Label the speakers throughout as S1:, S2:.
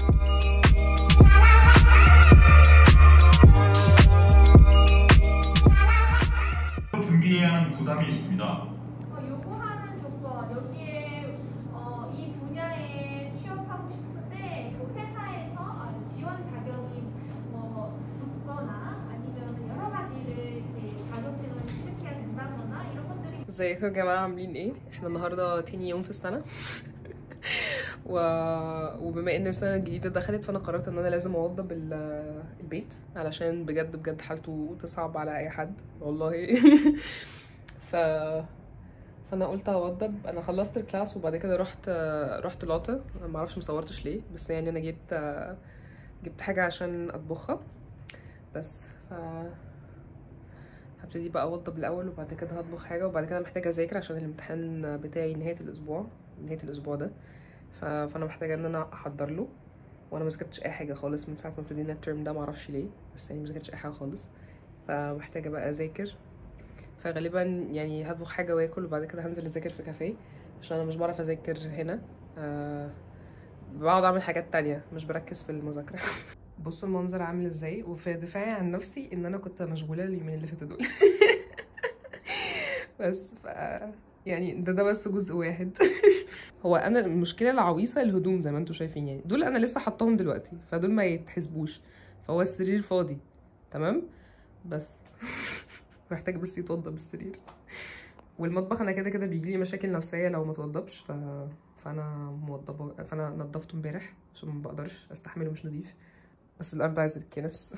S1: 준비해야 하는 부담이 있습니다.
S2: 어, 요구하는 조건 여기에 어, 이 분야에 취업하고 싶은데 그 회사에서 아, 지원 자격이 뭐 높거나 아니면 여러 가지를 이렇게 자격증을 취득해야 된다거나 이런 것들이
S3: ازيكم يا جماعة عاملين ايه؟ احنا النهاردة تاني يوم في السنة و... وبما ان السنة الجديدة دخلت فانا قررت ان انا لازم اوضب ال- البيت علشان بجد بجد حالته تصعب على اي حد والله ف فانا قلت اوضب انا خلصت الكلاس وبعد كده رحت رحت لاطة ما اعرفش مصورتش ليه بس يعني انا جبت جبت حاجة عشان اطبخها بس ف هبتدي بقى اوضب الاول وبعد كده هطبخ حاجه وبعد كده محتاجه اذاكر عشان الامتحان بتاعي نهايه الاسبوع نهايه الاسبوع ده ف... فانا محتاجه ان انا احضر له وانا ما ذاكرتش اي حاجه خالص من ساعه ما ابتدينا الترم ده معرفش ليه بس يعني ما ذاكرتش اي حاجه خالص فمحتاجه بقى اذاكر فغالبا يعني هطبخ حاجه واكل وبعد كده هنزل اذاكر في كافيه عشان انا مش بعرف اذاكر هنا أه بقعد اعمل حاجات تانية مش بركز في المذاكره بصوا المنظر عامل ازاي وفي دفاعي عن نفسي ان انا كنت مشغوله اليومين اللي فاتوا دول بس ف يعني ده ده بس جزء واحد هو انا المشكله العويصه الهدوم زي ما انتم شايفين يعني دول انا لسه حطاهم دلوقتي فدول ما يتحسبوش فهو السرير فاضي تمام بس محتاج بس يتوضب السرير والمطبخ انا كده كده بيجيلي مشاكل نفسيه لو ما توضبش ف... فانا موضبه فانا نضفته امبارح عشان ما بقدرش استحمله مش نضيف بس الارض عايزه تتكنس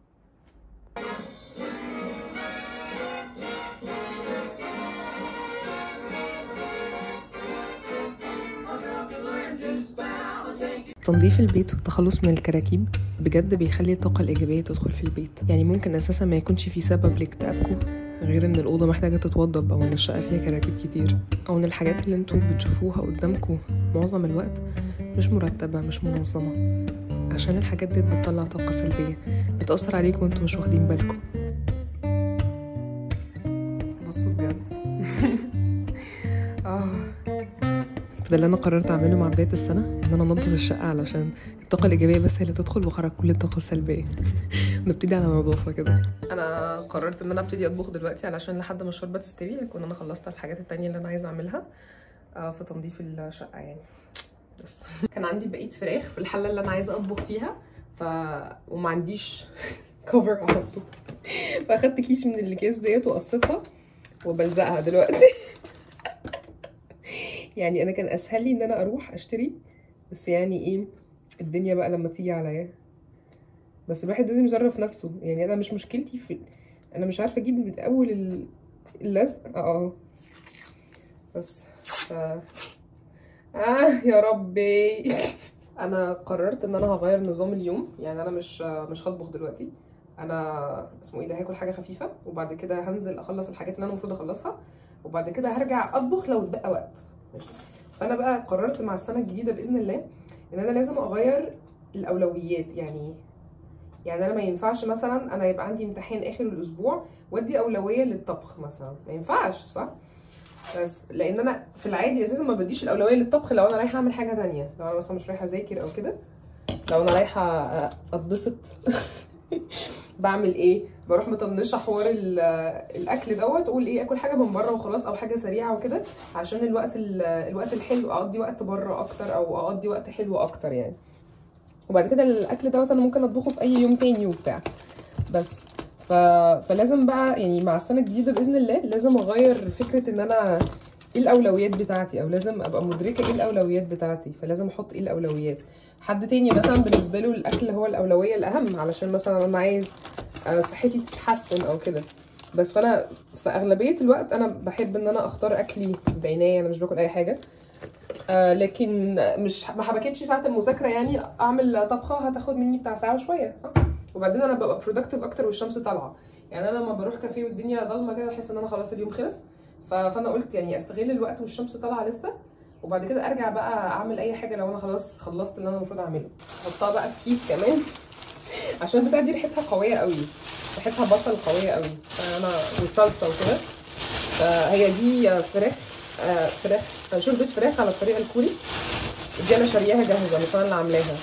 S3: تنظيف البيت والتخلص من الكراكيب بجد بيخلي الطاقة الإيجابية تدخل في البيت يعني ممكن أساسا ما يكونش في سبب لاكتئابكم غير إن الأوضة محتاجة تتوضب أو إن الشقة فيها كراكيب كتير أو إن الحاجات اللي انتوا بتشوفوها قدامكم معظم الوقت مش مرتبة مش منظمة عشان الحاجات دي بتطلع طاقة سلبية بتأثر عليكم وانتوا مش واخدين بالكم بصوا بجد اه فده اللي انا قررت اعمله مع بدايه السنه ان انا انضف الشقه علشان الطاقه الايجابيه بس هي اللي تدخل واخرج كل الطاقه السلبيه نبتدي على نظافه كده انا قررت ان انا ابتدي اطبخ دلوقتي علشان لحد ما الشوربه تستوي اكون انا خلصت الحاجات التانية اللي انا عايزه اعملها آه، في تنظيف الشقه يعني بس كان عندي بقيه فراخ في الحله اللي انا عايزه اطبخ فيها ف وما عنديش كفر احطه فاخدت كيس من الاكياس ديت وقصيتها وبلزقها دلوقتي يعني انا كان اسهل لي ان انا اروح اشتري بس يعني ايه الدنيا بقى لما تيجي عليا بس الواحد لازم يظرف نفسه يعني انا مش مشكلتي في انا مش عارفه اجيب من اول ال- اللزق اه بس ف... اه يا ربي انا قررت ان انا هغير نظام اليوم يعني انا مش مش هطبخ دلوقتي انا اسمه ايه ده هاكل حاجه خفيفه وبعد كده هنزل اخلص الحاجات اللي انا المفروض اخلصها وبعد كده هرجع اطبخ لو اتبقى وقت ماشي فانا بقى قررت مع السنه الجديده باذن الله ان انا لازم اغير الاولويات يعني يعني انا ما ينفعش مثلا انا يبقى عندي امتحان اخر الاسبوع وادي اولويه للطبخ مثلا ما ينفعش صح بس لان انا في العادي اساسا ما بديش الاولويه للطبخ لو انا رايحه اعمل حاجه تانية لو انا مثلا مش رايحه اذاكر او كده لو انا رايحه اتبسط بعمل ايه بروح مطنشه حوار ال- الاكل دوت اقول ايه اكل حاجه من بره وخلاص او حاجه سريعه وكده عشان الوقت ال- الوقت الحلو اقضي وقت بره اكتر او اقضي وقت حلو اكتر يعني وبعد كده الاكل دوت انا ممكن اطبخه في اي يوم تاني وبتاع بس ف... فلازم بقى يعني مع السنه الجديده باذن الله لازم اغير فكره ان انا ايه الاولويات بتاعتي او لازم ابقى مدركه ايه الاولويات بتاعتي فلازم احط ايه الاولويات حد تاني مثلا بالنسبه له الاكل هو الاولويه الاهم علشان مثلا انا عايز آه، صحتي تتحسن او كده بس فانا في اغلبيه الوقت انا بحب ان انا اختار اكلي بعنايه انا مش باكل اي حاجه آه لكن مش ما حبكتش ساعه المذاكره يعني اعمل طبخه هتاخد مني بتاع ساعه وشويه صح وبعدين انا ببقى برودكتيف اكتر والشمس طالعه يعني انا لما بروح كافيه والدنيا ضلمه كده بحس ان انا خلاص اليوم خلص ف- فانا قلت يعني استغل الوقت والشمس طالعه لسه وبعد كده ارجع بقى اعمل اي حاجه لو انا خلاص خلصت اللي انا المفروض اعمله احطها بقى في كيس كمان عشان البتاعه دي ريحتها قويه قوي ريحتها بصل قويه قوي فانا وصلصه وكده فهي دي فراخ آه، فراخ آه، شوربه فراخ على الطريقه الكوري دي انا شارياها جاهزه مش انا اللي عاملاها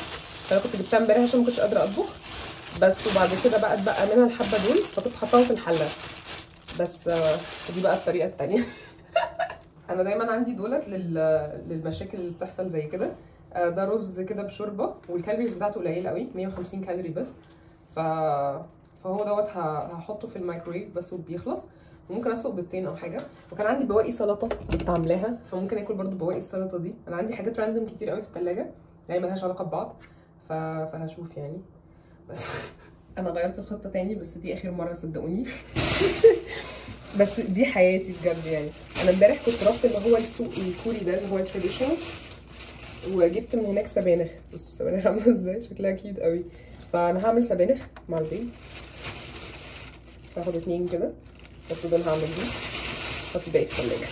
S3: فانا كنت جبتها امبارح عشان ما كنتش قادره اطبخ بس وبعد كده بقى اتبقى منها الحبه دول فكنت حطاهم في الحله بس آه، دي بقى الطريقه التانية انا دايما عندي دولت لل... للمشاكل اللي بتحصل زي كده آه، ده رز كده بشوربه والكالوريز بتاعته قليله قوي 150 كالوري بس ف فهو دوت ه- هحطه في الميكرويف بس وبيخلص وممكن اسلق بيضتين او حاجه وكان عندي بواقي سلطه كنت عاملاها فممكن اكل برضو بواقي السلطه دي انا عندي حاجات راندوم كتير قوي في الثلاجه يعني ملهاش علاقه ببعض ف... فهشوف يعني بس انا غيرت الخطه تاني بس دي اخر مره صدقوني بس دي حياتي بجد يعني انا امبارح كنت رحت اللي هو السوق الكوري ده اللي هو التراديشنال وجبت من هناك سبانخ بصوا السبانخ عامله ازاي شكلها كيوت قوي فانا هعمل سبانخ مع البيض بس هاخد اتنين كده بس دول هعمل دي احط الباقي في التلاجة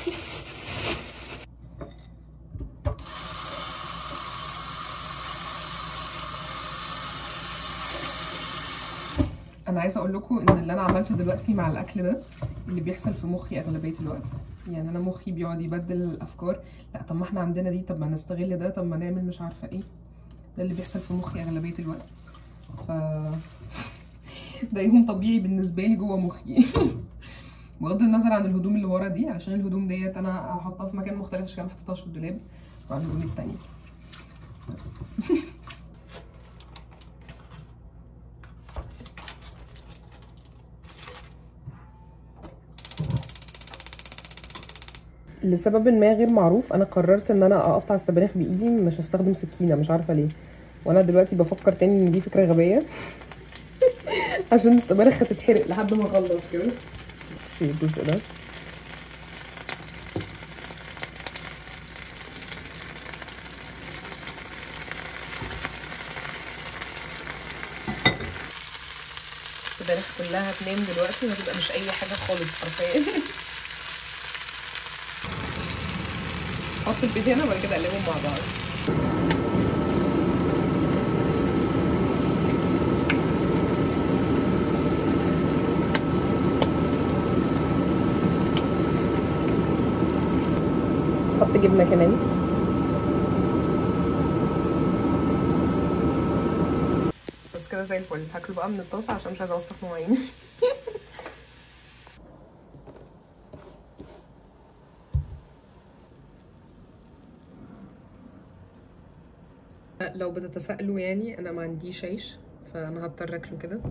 S3: انا عايزه اقول لكم ان اللي انا عملته دلوقتي مع الاكل ده اللي بيحصل في مخي اغلبيه الوقت يعني انا مخي بيقعد يبدل الافكار لا طب ما احنا عندنا دي طب ما نستغل ده طب ما نعمل مش عارفه ايه ده اللي بيحصل في مخي اغلبيه الوقت ف ده يوم طبيعي بالنسبه لي جوه مخي بغض النظر عن الهدوم اللي ورا دي عشان الهدوم ديت انا هحطها في مكان مختلف عشان كده ما حطيتهاش في الدولاب وعلى الهدوم التانية بس لسبب ما غير معروف انا قررت ان انا اقطع السبانخ بايدي مش هستخدم سكينه مش عارفه ليه وانا دلوقتي بفكر تاني ان دي فكره غبيه عشان السبانخ هتتحرق لحد ما اخلص كده في الجزء ده السبانخ كلها هتنام دلوقتي وهتبقى مش اي حاجه خالص حرفيا احط البيض هنا وبعد كده اقلبهم مع بعض احط جبنه كمان بس كده زي الفل هاكله بقى من الطاسه عشان مش عايزه اوسخ مواعين لو بتتسائلوا يعني انا ما عنديش عيش فانا هضطر اكله كده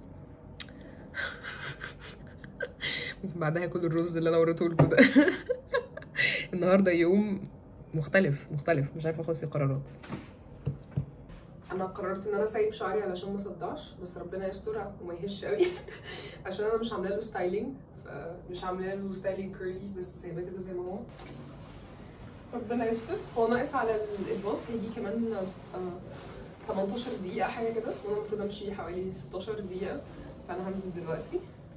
S3: ممكن بعدها اكل الرز اللي انا وريته لكم ده النهارده يوم مختلف مختلف مش عارفه اخد فيه قرارات انا قررت ان انا اسيب شعري علشان ما اصدعش بس ربنا يستر وما يهش قوي عشان انا مش عامله له ستايلينج مش عامله له ستايلينج كيرلي بس سايباه كده زي ما هو ربنا يستر هو ناقص على ال- الباص هيجي كمان آه، 18 دقيقة حاجة كده وانا المفروض امشي حوالي 16 دقيقة فانا هنزل دلوقتي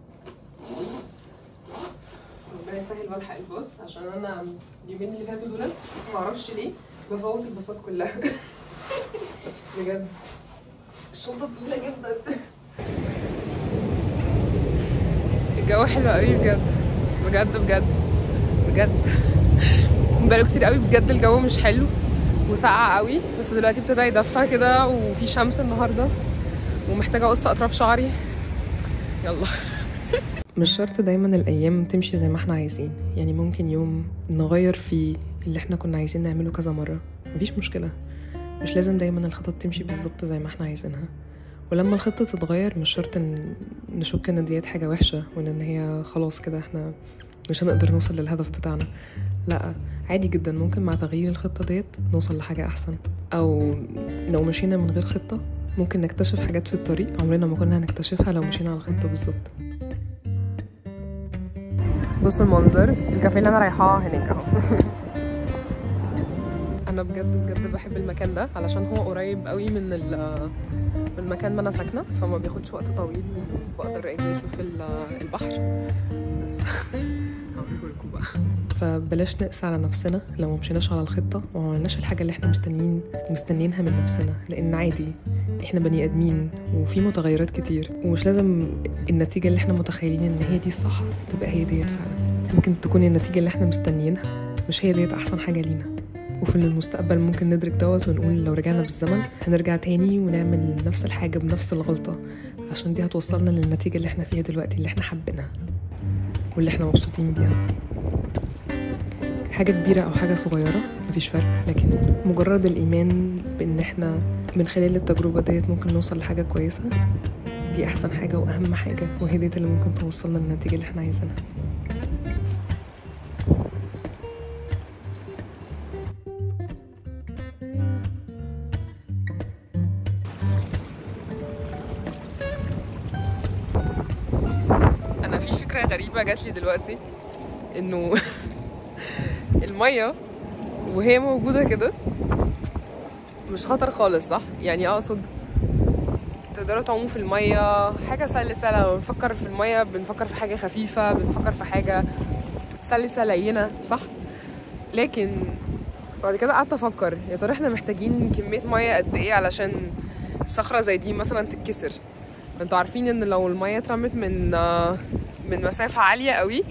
S3: ربنا يسهل والحق الباص عشان انا اليومين اللي فاتوا دولت معرفش ليه بفوت الباصات كلها بجد الشنطة تقيلة جدا الجو حلو قوي بجد بجد بجد بجد بقاله كتير قوي بجد الجو مش حلو وسقع قوي بس دلوقتي ابتدى يدفى كده وفي شمس النهارده ومحتاجه اقص اطراف شعري يلا مش شرط دايما الايام تمشي زي ما احنا عايزين يعني ممكن يوم نغير فيه اللي احنا كنا عايزين نعمله كذا مره مفيش مشكله مش لازم دايما الخطط تمشي بالظبط زي ما احنا عايزينها ولما الخطة تتغير مش شرط ان نشك ان ديت حاجة وحشة وان ان هي خلاص كده احنا مش هنقدر نوصل للهدف بتاعنا لا عادي جدا ممكن مع تغيير الخطة ديت نوصل لحاجة أحسن أو لو مشينا من غير خطة ممكن نكتشف حاجات في الطريق عمرنا ما كنا هنكتشفها لو مشينا على الخطة بالظبط بصوا المنظر الكافيه اللي أنا رايحاه هناك أهو أنا بجد بجد بحب المكان ده علشان هو قريب قوي من ال من مكان ما أنا ساكنة فما بياخدش وقت طويل وبقدر أجي أشوف ال- البحر بس هوريهولكوا بقى فبلاش نقسى على نفسنا لو ما مشيناش على الخطة وما عملناش الحاجة اللي احنا مستنيين مستنيينها من نفسنا لأن عادي احنا بني آدمين وفي متغيرات كتير ومش لازم النتيجة اللي احنا متخيلين ان هي دي الصح تبقى هي ديت فعلا ممكن تكون النتيجة اللي احنا مستنيينها مش هي ديت أحسن حاجة لينا وفي المستقبل ممكن ندرك دوت ونقول لو رجعنا بالزمن هنرجع تاني ونعمل نفس الحاجة بنفس الغلطة عشان دي هتوصلنا للنتيجة اللي احنا فيها دلوقتي اللي احنا حابينها واللي احنا مبسوطين بيها حاجة كبيرة أو حاجة صغيرة مفيش فرق لكن مجرد الإيمان بإن احنا من خلال التجربة ديت ممكن نوصل لحاجة كويسة دي أحسن حاجة وأهم حاجة وهي ديت اللي ممكن توصلنا للنتيجة اللي احنا عايزينها انا في فكره غريبه جات لي دلوقتي انه الميه وهي موجوده كده مش خطر خالص صح يعني اقصد تقدروا تعوموا في الميه حاجه سلسه لما بنفكر في الميه بنفكر في حاجه خفيفه بنفكر في حاجه سلسه لينه صح لكن بعد كده قعدت افكر يا ترى احنا محتاجين كميه ميه قد ايه علشان صخره زي دي مثلا تتكسر انتوا عارفين ان لو الميه اترمت من آه، من مسافه عاليه قوي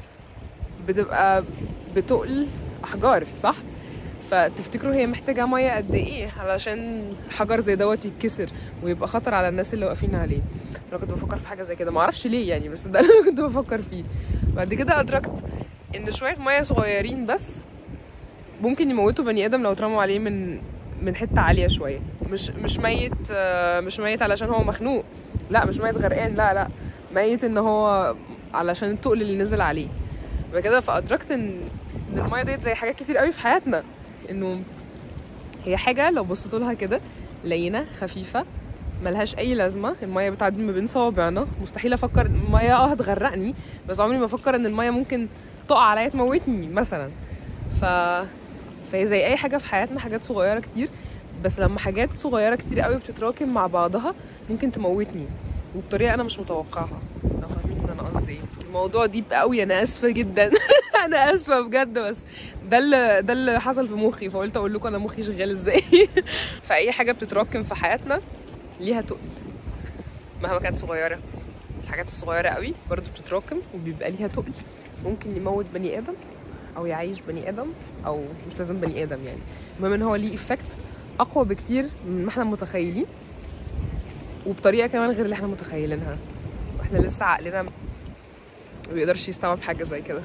S3: بتبقى بتقل احجار صح فتفتكروا هي محتاجه ميه قد ايه علشان حجر زي دوت يتكسر ويبقى خطر على الناس اللي واقفين عليه انا كنت بفكر في حاجه زي كده ما اعرفش ليه يعني بس ده اللي انا كنت بفكر فيه بعد كده ادركت ان شويه ميه صغيرين بس ممكن يموتوا بني ادم لو اترموا عليه من من حته عاليه شويه مش مش ميت آه، مش ميت علشان هو مخنوق لا مش ميت غرقان لا لا ميت ان هو علشان التقل اللي نزل عليه وكده فادركت ان ان الميه ديت زي حاجات كتير قوي في حياتنا انه هي حاجه لو بصيتوا لها كده لينه خفيفه ملهاش اي لازمه الميه بتعدي ما بين صوابعنا مستحيل افكر إن الميه اه هتغرقني بس عمري ما افكر ان الميه ممكن تقع عليا تموتني مثلا ف فهي زي اي حاجه في حياتنا حاجات صغيره كتير بس لما حاجات صغيره كتير قوي بتتراكم مع بعضها ممكن تموتني وبطريقه انا مش متوقعها لو فاهمين ان انا قصدي ايه الموضوع ديب قوي انا اسفه جدا انا اسفه بجد بس ده اللي ده اللي حصل في مخي فقلت اقول لكم انا مخي شغال ازاي فاي حاجه بتتراكم في حياتنا ليها تقل مهما كانت صغيره الحاجات الصغيره قوي برضو بتتراكم وبيبقى ليها تقل ممكن يموت بني ادم او يعيش بني ادم او مش لازم بني ادم يعني المهم ان هو ليه افكت اقوى بكتير من ما احنا متخيلين وبطريقه كمان غير اللي احنا متخيلينها واحنا لسه عقلنا ما بيقدرش يستوعب حاجه زي كده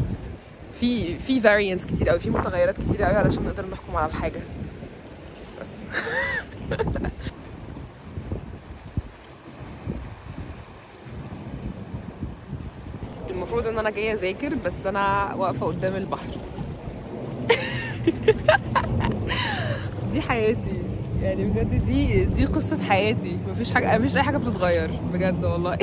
S3: في في فاريانس كتير قوي في متغيرات كتير قوي علشان نقدر نحكم على الحاجه بس المفروض ان انا جايه اذاكر بس انا واقفه قدام البحر دي حياتي يعني بجد دي دي قصه حياتي مفيش حاجه مفيش اي حاجه بتتغير بجد والله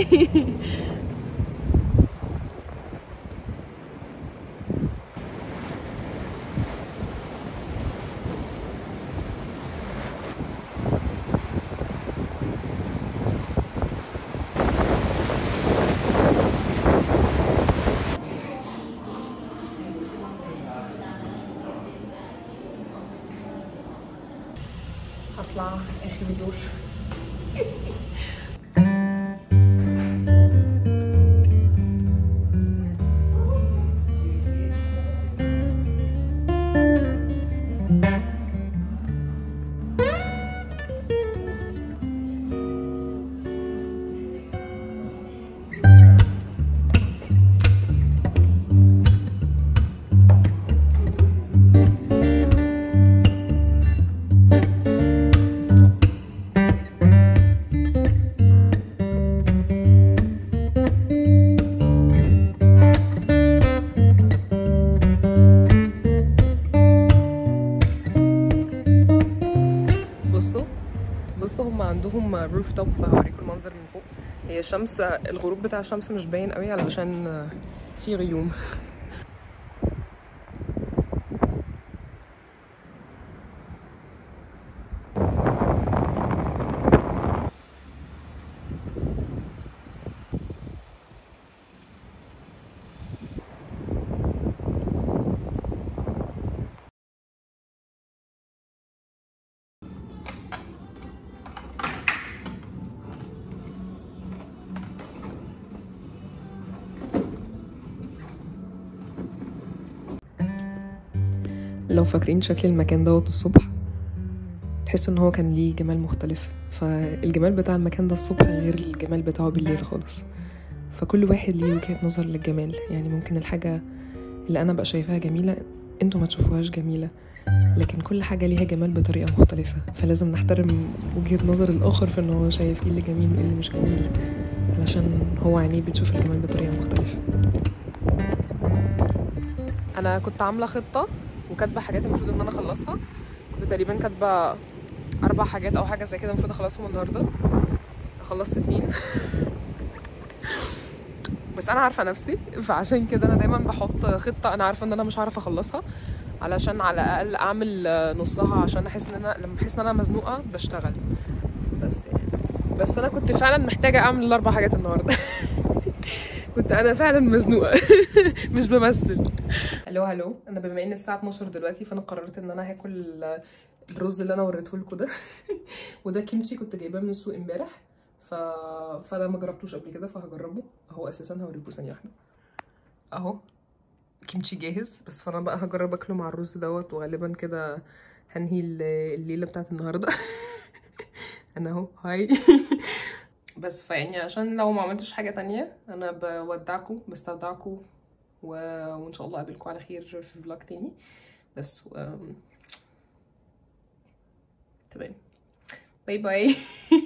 S3: هطلع اخر دور بصوا بصوا هم عندهم روف توب فهوريكم المنظر من فوق هي الشمس الغروب بتاع الشمس مش باين قوي علشان في غيوم لو فاكرين شكل المكان دوت الصبح تحس ان هو كان ليه جمال مختلف فالجمال بتاع المكان ده الصبح غير الجمال بتاعه بالليل خالص فكل واحد ليه وجهة نظر للجمال يعني ممكن الحاجة اللي انا بقى شايفاها جميلة انتوا ما تشوفوهاش جميلة لكن كل حاجة ليها جمال بطريقة مختلفة فلازم نحترم وجهة نظر الآخر في إن هو شايف إيه اللي جميل وإيه اللي مش جميل علشان هو عينيه بتشوف الجمال بطريقة مختلفة أنا كنت عاملة خطة وكاتبة حاجات المفروض إن أنا أخلصها كنت تقريبا كاتبة أربع حاجات أو حاجة زي كده المفروض أخلصهم النهاردة خلصت اتنين بس أنا عارفة نفسي فعشان كده أنا دايما بحط خطة أنا عارفة إن أنا مش هعرف أخلصها علشان على الاقل اعمل نصها عشان احس ان انا لما بحس ان انا مزنوقه بشتغل بس يعني بس انا كنت فعلا محتاجه اعمل الاربع حاجات النهارده كنت انا فعلا مزنوقه مش بمثل الو هلو انا بما ان الساعه 12 دلوقتي فانا قررت ان انا هاكل الرز اللي انا وريته لكم ده وده كيمتشي كنت جايباه من السوق امبارح ف... فانا ما جربتوش قبل كده فهجربه اهو اساسا هوريكم ثانيه واحده اهو كيمتشي جاهز بس فانا بقى هجرب اكله مع الرز دوت وغالبا كده هنهي الليله بتاعت النهارده انا اهو هاي بس فيعني عشان لو ما عملتش حاجه تانية انا بودعكم بستودعكم و... وان شاء الله اقابلكم على خير في فلوج تاني بس و... تمام باي باي